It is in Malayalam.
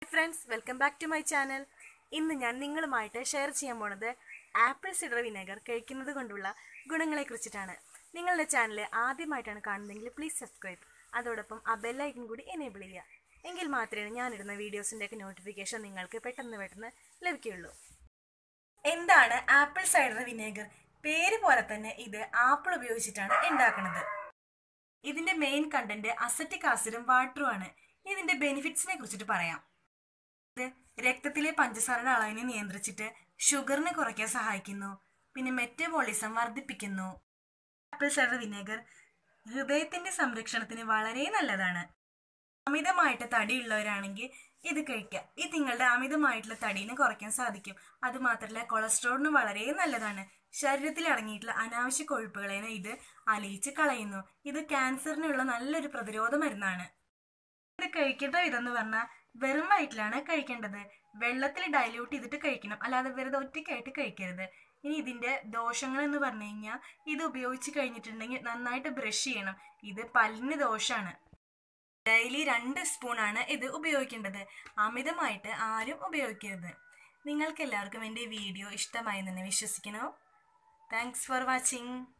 friends welcome back to my channel ഇന്ന് ഞാൻ നിങ്ങളുമായിട്ട് ഷെയർ ചെയ്യാൻ പോണത് ആപ്പിൾ സിഡർ വിനെഗർ കഴിക്കുന്നത് കൊണ്ടുള്ള ഗുണങ്ങളെ കുറിച്ചിട്ടാണ് നിങ്ങളുടെ ചാനൽ ആദ്യമായിട്ടാണ് കാണുന്നതെങ്കിൽ പ്ലീസ് സബ്സ്ക്രൈബ് അതോടൊപ്പം ആ ബെല്ലൈക്കൻ കൂടി എനേബിൾ ചെയ്യുക എങ്കിൽ മാത്രമേ ഞാനിടുന്ന വീഡിയോസിൻ്റെയൊക്കെ നോട്ടിഫിക്കേഷൻ നിങ്ങൾക്ക് പെട്ടെന്ന് പെട്ടെന്ന് ലഭിക്കുകയുള്ളൂ എന്താണ് ആപ്പിൾ സൈഡർ വിനെഗർ പേര് പോലെ തന്നെ ഇത് ആപ്പിൾ ഉപയോഗിച്ചിട്ടാണ് ഉണ്ടാക്കുന്നത് ഇതിന്റെ മെയിൻ കണ്ടന്റ് അസറ്റിക് ആസിഡും വാട്ടറും ആണ് ഇതിന്റെ ബെനിഫിറ്റ്സിനെ കുറിച്ചിട്ട് പറയാം ഇത് രക്തത്തിലെ പഞ്ചസാരയുടെ അളവിനെ നിയന്ത്രിച്ചിട്ട് ഷുഗറിനെ കുറയ്ക്കാൻ സഹായിക്കുന്നു പിന്നെ മെറ്റബോളിസം വർദ്ധിപ്പിക്കുന്നു ആപ്പിൾ സൈഡർ വിനെഗർ ഹൃദയത്തിന്റെ സംരക്ഷണത്തിന് വളരെ നല്ലതാണ് അമിതമായിട്ട് തടിയുള്ളവരാണെങ്കിൽ ഇത് കഴിക്കുക ഇത് നിങ്ങളുടെ അമിതമായിട്ടുള്ള തടീനെ കുറയ്ക്കാൻ സാധിക്കും അതുമാത്രമല്ല കൊളസ്ട്രോളിന് വളരെ നല്ലതാണ് ശരീരത്തിൽ അടങ്ങിയിട്ടുള്ള അനാവശ്യ കൊഴുപ്പുകളെ ഇത് അലിയിച്ച് കളയുന്നു ഇത് ക്യാൻസറിനുള്ള നല്ലൊരു പ്രതിരോധ മരുന്നാണ് ഇത് കഴിക്കേണ്ട വിധം എന്ന് പറഞ്ഞാൽ വെറും വയറ്റിലാണ് കഴിക്കേണ്ടത് വെള്ളത്തിൽ ഡൈല്യൂട്ട് ചെയ്തിട്ട് കഴിക്കണം അല്ലാതെ വെറുതെ ഒറ്റയ്ക്കായിട്ട് കഴിക്കരുത് ഇനി ഇതിന്റെ ദോഷങ്ങൾ എന്ന് പറഞ്ഞു കഴിഞ്ഞാൽ ഇത് ഉപയോഗിച്ച് കഴിഞ്ഞിട്ടുണ്ടെങ്കിൽ നന്നായിട്ട് ബ്രഷ് ചെയ്യണം ഇത് പല്ലിന് ദോഷമാണ് ഡെയിലി രണ്ട് സ്പൂണാണ് ഇത് ഉപയോഗിക്കേണ്ടത് അമിതമായിട്ട് ആരും ഉപയോഗിക്കരുത് നിങ്ങൾക്ക് എല്ലാവർക്കും എൻ്റെ വീഡിയോ ഇഷ്ടമായി എന്ന് വിശ്വസിക്കണോ താങ്ക്സ് ഫോർ വാച്ചിങ്